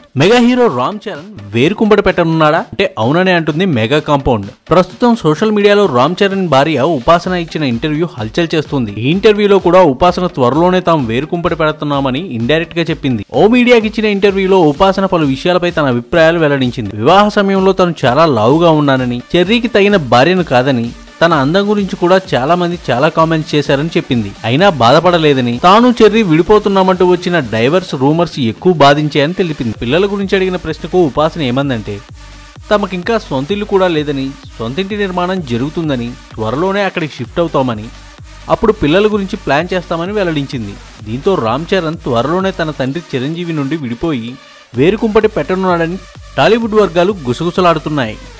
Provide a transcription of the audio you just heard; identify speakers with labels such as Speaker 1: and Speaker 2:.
Speaker 1: mega hero Ram Charan వేరుకుంబడి పెట్టనున్నాడా అంటే అవుననే అంటుంది మెగా కాంపౌండ్ ప్రస్తుతం సోషల్ మీడియాలో రామ్ చరణ్ భార్య ఉపాసన ఇచ్చిన ఇంటర్వ్యూ హల్చల్ చేస్తుంది ఈ ఇంటర్వ్యూలో కూడా ఉపాసన త్వరలోనే తాము వేరుకుంబడి పెడుతున్నామని ఇండైరెక్ట్ గా చెప్పింది ఓ మీడియాకి ఇచ్చిన ఇంటర్వ్యూలో ఉపాసన పలు విషయాలపై తన అభిప్రాయాలు వెల్లడించింది వివాహ సమయంలో తను చాలా లావుగా ఉన్నానని చెర్రీకి తగిన భార్యను కాదని తన అందం గురించి కూడా చాలా మంది చాలా కామెంట్స్ చేశారని చెప్పింది అయినా బాధపడలేదని తాను చెర్రీ విడిపోతున్నామంటూ వచ్చిన డైవర్స్ రూమర్స్ ఎక్కువ బాధించాయని తెలిపింది పిల్లల గురించి అడిగిన ప్రశ్నకు ఉపాసన ఏమందంటే తమకింకా సొంతిల్లు కూడా లేదని సొంతింటి నిర్మాణం జరుగుతుందని త్వరలోనే అక్కడికి షిఫ్ట్ అవుతామని అప్పుడు పిల్లల గురించి ప్లాన్ చేస్తామని వెల్లడించింది దీంతో రామ్ చరణ్ త్వరలోనే తన తండ్రి చిరంజీవి నుండి విడిపోయి వేరుకుంపటి పెట్టనున్నాడని టాలీవుడ్ వర్గాలు గుసగుసలాడుతున్నాయి